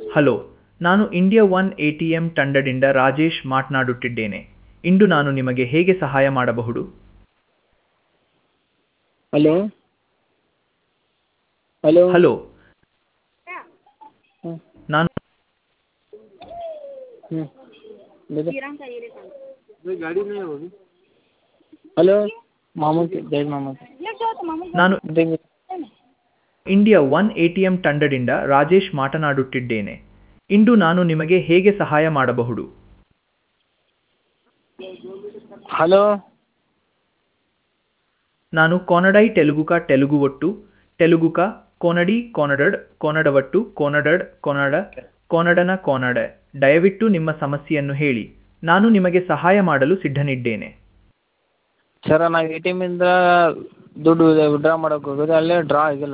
hello ನಾನು India one A T M ತಂಡದಿಂದ ರಾಜೇಶ್ ಮಾತನಾಡುತ್ತಿದ್ದೇನೆ ಇಂದು ನಾನು ನಿಮಗೆ ಹೇಗೆ ಸಹಾಯ ಮಾಡಬಹುದು ಹಲೋ ಹಲೋ ಹಲೋ ಹ್ಞೂ ನಾನು ಹ್ಞೂ ಹಲೋ ಮಾಮೂಲ್ ಜೈ ಮಾಮೂಲ್ ನಾನು India one A T M ತಂಡದಿಂದ ರಾಜೇಶ್ ಮಾತನಾಡುತ್ತಿದ್ದೇನೆ ಇಂದು ನಾನು ನಿಮಗೆ ಹೇಗೆ ಸಹಾಯ ಮಾಡಬಹುದು ಹಲೋ ನಾನು ಕೊನಡೈ ತೆಲುಗುಕ ತೆಲುಗು ಒಟ್ಟು ತೆಲುಗುಕ ಕೊನಡಿ ಕೊನಡಡ್ ಕೊನಡವಟ್ಟು ಕೊನಡಡ್ ಕೊನಡ ಕೊನಡನ ಕೊನಡ ದಯವಿಟ್ಟು ನಿಮ್ಮ ಸಮಸ್ಯೆಯನ್ನು ಹೇಳಿ ನಾನು ನಿಮಗೆ ಸಹಾಯ ಮಾಡಲು ಸಿದ್ಧನಿದ್ದೇನೆ ಸರ ನಾವು ಎ ಟಿ ಎಮ್ಮಿಂದ ದುಡ್ಡು ವಿಡ್ರಾ ಮಾಡಕ್ಕೆ ಹೋಗೋದು ಅಲ್ಲೇ ಡ್ರಾ ಆಗಿಲ್ಲ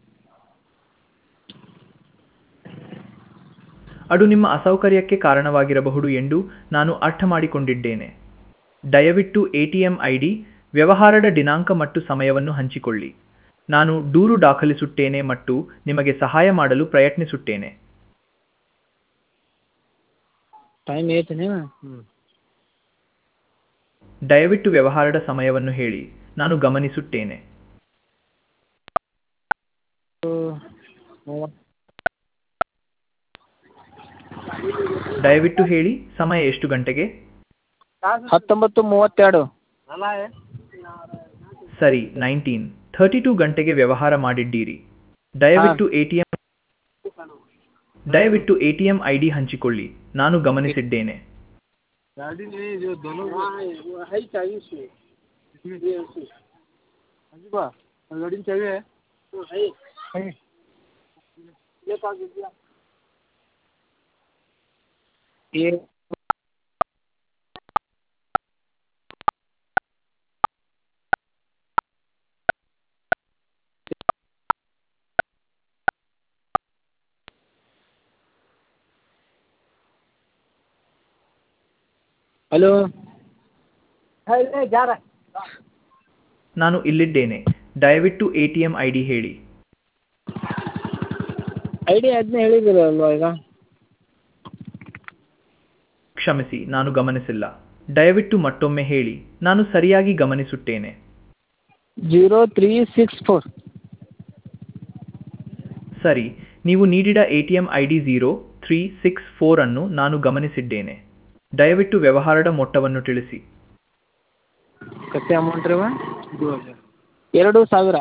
ಅದು ನಿಮ್ಮ ಅಸೌಕರ್ಯಕ್ಕೆ ಕಾರಣವಾಗಿರಬಹುದು ಎಂದು ನಾನು ಅರ್ಥ ಮಾಡಿಕೊಂಡಿದ್ದೇನೆ ದಯವಿಟ್ಟು A T M I D ವ್ಯವಹಾರದ ದಿನಾಂಕ ಮತ್ತು ಸಮಯವನ್ನು ಹಂಚಿಕೊಳ್ಳಿ ನಾನು ದೂರು ದಾಖಲಿಸುತ್ತೇನೆ ಮತ್ತು ನಿಮಗೆ ಸಹಾಯ ಮಾಡಲು ಪ್ರಯತ್ನಿಸುತ್ತೇನೆ ಟೈಮ್ ಐತೇನೆ ಹ್ಞೂ ದಯವಿಟ್ಟು ವ್ಯವಹಾರದ ಸಮಯವನ್ನು ಹೇಳಿ ನಾನು ಗಮನಿಸುತ್ತೇನೆ ಮೂವತ್ತು ದಯವಿಟ್ಟು ಹೇಳಿ ಸಮಯ ಎಷ್ಟು ಗಂಟೆಗೆ ಹತ್ತೊಂಬತ್ತು ಮೂವತ್ತೆರಡು ಸರಿ ನೈನ್ಟೀನ್ ಥರ್ಟಿ ಟೂ ಗಂಟೆಗೆ ವ್ಯವಹಾರ ಮಾಡಿದ್ದೀರಿ ದಯವಿಟ್ಟು ಎ ಟಿ ಎಂ ದಯವಿಟ್ಟು A T M I D ಹಂಚಿಕೊಳ್ಳಿ ನಾನು ಗಮನಿಸಿದ್ದೇನೆ गाड़ी नहीं जो दोनों है चाहिए उसमें इसमें ये उसमें अजीबा गाड़ी में चाहिए है है ये पास दीजिए ये हेलो जा रहा ನಾನು ಇಲ್ಲಿದ್ದೇನೆ ದಯವಿಟ್ಟು A T M I D ಹೇಳಿ ಐ ಡಿ ಅದನ್ನೇ ಹೇಳಿದ್ದೀರಲ್ವಾ ಈಗ ಕ್ಷಮಿಸಿ ನಾನು ಗಮನಿಸಿಲ್ಲ ದಯವಿಟ್ಟು ಮತ್ತೊಮ್ಮೆ ಹೇಳಿ ನಾನು ಸರಿಯಾಗಿ ಗಮನಿಸುತ್ತೇನೆ ಜೀರೋ ತ್ರೀ ಸಿಕ್ಸ್ ಫೋರ್ ಸರಿ ನೀವು ನೀಡಿದ A T M I D zero three six four ಅನ್ನು ನಾನು ಗಮನಿಸಿದ್ದೇನೆ ದಯವಿಟ್ಟು ವ್ಯವಹಾರದ ಮೊತ್ತವನ್ನು ತಿಳಿಸಿ ಕತ್ತೆ ಅಮೌಂಟ್ ರೀ ಎರಡು ಸಾವಿರ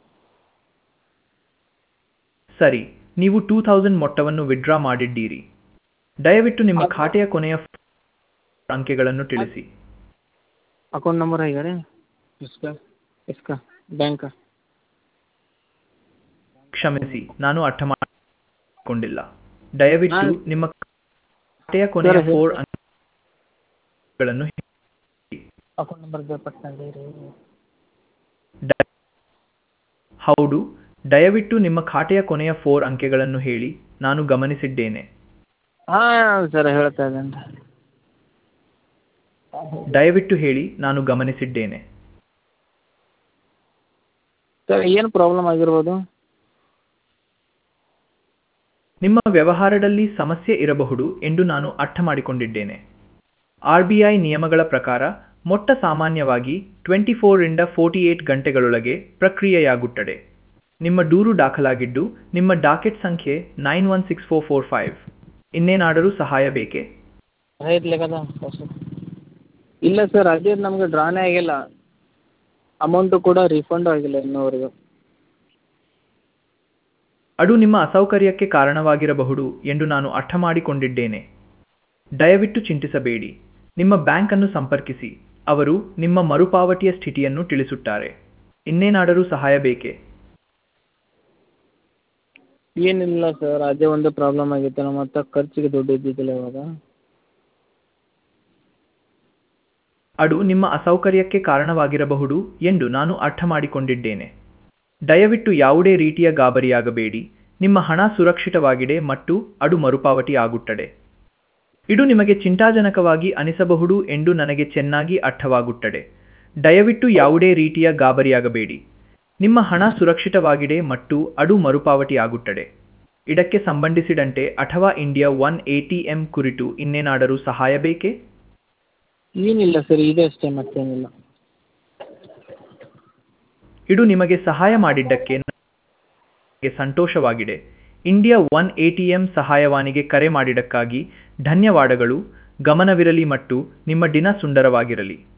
ಸರಿ ನೀವು ಟೂ ಥೌಸಂಡ್ ಮೊತ್ತವನ್ನು ವಿಡ್ರಾ ಮಾಡಿದ್ದೀರಿ ದಯವಿಟ್ಟು ನಿಮ್ಮ ಖಾತೆಯ ಕೊನೆಯ ಅಂಕೆಗಳನ್ನು ತಿಳಿಸಿ ಅಕೌಂಟ್ ನಂಬರ್ है ರೀ इसका इसका बैंक का ಕ್ಷಮಿಸಿ ನಾನು ಅರ್ಥ ಮಾಡಿಕೊಂಡಿಲ್ಲ ದಯವಿಟ್ಟು ನಾನು- ನಿಮ್ಮ ಖಾತೆಯ ಕೊನೆಯ ಸರ್, ಫೋರ್ ಅಂಕೆಗಳನ್ನು ಅಕೌಂಟ್ ನಂಬರ್ ಪಟ್ನಲ್ಲಿ ರೀ ದ- ಹೌದು ದಯವಿಟ್ಟು ನಿಮ್ಮ ಖಾತೆಯ ಕೊನೆಯ ಫೋರ್ ಅಂಕೆಗಳನ್ನು ಹೇಳಿ ನಾನು ಗಮನಿಸಿದ್ದೇನೆ ಹಾಂ ಸರ್ ಹೇಳ್ತಾ ಇದ್ದೇನೆ ದಯವಿಟ್ಟು ಹೇಳಿ ನಾನು ಗಮನಿಸಿದ್ದೇನೆ ಸರ್ ಏನು ಪ್ರಾಬ್ಲಮ್ ಆಗಿರ್ಬೋದು ನಿಮ್ಮ ವ್ಯವಹಾರದಲ್ಲಿ ಸಮಸ್ಯೆ ಇರಬಹುದು ಎಂದು ನಾನು ಅರ್ಥ ಮಾಡಿಕೊಂಡಿದ್ದೇನೆ ಆರ್ ಬಿ ಐ ನಿಯಮಗಳ ಪ್ರಕಾರ ಮೊಟ್ಟ ಸಾಮಾನ್ಯವಾಗಿ ಟ್ವೆಂಟಿ ಫೋರಿಂದ ಫೋರ್ಟಿ ಏಟ್ ಗಂಟೆಗಳೊಳಗೆ ಪ್ರಕ್ರಿಯೆಯಾಗುತ್ತದೆ ನಿಮ್ಮ ದೂರು ದಾಖಲಾಗಿದ್ದು ನಿಮ್ಮ ಡಾಕೆಟ್ ಸಂಖ್ಯೆ nine one six four four five ಇನ್ನೇನಾದರೂ ಸಹಾಯ ಬೇಕೇ ಇರ್ಲಿಕ್ಕದ ಇಲ್ಲ ಸರ್ ಅದೇ ನಮಗೆ ಡ್ರಾನೇ ಆಗಿಲ್ಲ ಅಮೌಂಟು ಕೂಡ ರೀಫಂಡು ಆಗಿಲ್ಲ ಇನ್ನೂವರೆಗೂ ಅದು ನಿಮ್ಮ ಅಸೌಕರ್ಯಕ್ಕೆ ಕಾರಣವಾಗಿರಬಹುದು ಎಂದು ನಾನು ಅರ್ಥ ಮಾಡಿಕೊಂಡಿದ್ದೇನೆ ದಯವಿಟ್ಟು ಚಿಂತಿಸಬೇಡಿ ನಿಮ್ಮ ಬ್ಯಾಂಕನ್ನು ಸಂಪರ್ಕಿಸಿ ಅವರು ನಿಮ್ಮ ಮರುಪಾವತಿಯ ಸ್ಥಿತಿಯನ್ನು ತಿಳಿಸುತ್ತಾರೆ ಇನ್ನೇನಾದರೂ ಸಹಾಯ ಬೇಕೇ ಏನಿಲ್ಲ ಸರ್ ಅದೇ ಒಂದು ಪ್ರಾಬ್ಲಮ್ ಆಗಿತ್ತು ನಮ್ಮ ಹತ್ರ ಖರ್ಚಿಗೆ ದುಡ್ಡು ಇದ್ದಿದ್ದಿಲ್ಲ ಇವಾಗ ಅದು ನಿಮ್ಮ ಅಸೌಕರ್ಯಕ್ಕೆ ಕಾರಣವಾಗಿರಬಹುದು ಎಂದು ನಾನು ಅರ್ಥ ಮಾಡಿಕೊಂಡಿದ್ದೇನೆ ದಯವಿಟ್ಟು ಯಾವುದೇ ರೀತಿಯ ಗಾಬರಿಯಾಗಬೇಡಿ ನಿಮ್ಮ ಹಣ ಸುರಕ್ಷಿತವಾಗಿದೆ ಮತ್ತು ಅದು ಮರುಪಾವತಿ ಆಗುತ್ತದೆ ಇದು ನಿಮಗೆ ಚಿಂತಾಜನಕವಾಗಿ ಅನಿಸಬಹುದು ಎಂದು ನನಗೆ ಚೆನ್ನಾಗಿ ಅರ್ಥವಾಗುತ್ತದೆ ದಯವಿಟ್ಟು ಯಾವುದೇ ರೀತಿಯ ಗಾಬರಿಯಾಗಬೇಡಿ ನಿಮ್ಮ ಹಣ ಸುರಕ್ಷಿತವಾಗಿದೆ ಮತ್ತು ಅದು ಮರುಪಾವತಿ ಆಗುತ್ತದೆ ಇದಕ್ಕೆ ಸಂಬಂಧಿಸಿದಂತೆ ಅಥವಾ India one A T M ಕುರಿತು ಇನ್ನೇನಾದರೂ ಸಹಾಯ ಬೇಕೇ ಏನಿಲ್ಲ ಸರ್ ಇದೆ ಅಷ್ಟೇ ಮತ್ತೇನಿಲ್ಲ ಇದು ನಿಮಗೆ ಸಹಾಯ ಮಾಡಿದ್ದಕ್ಕೆ ನನಗೆ ಸಂತೋಷವಾಗಿದೆ India one A T M ಸಹಾಯವಾಣಿಗೆ ಕರೆ ಮಾಡಿದ್ದಕ್ಕಾಗಿ ಧನ್ಯವಾದಗಳು ಗಮನವಿರಲಿ ಮತ್ತು ನಿಮ್ಮ ದಿನ ಸುಂದರವಾಗಿರಲಿ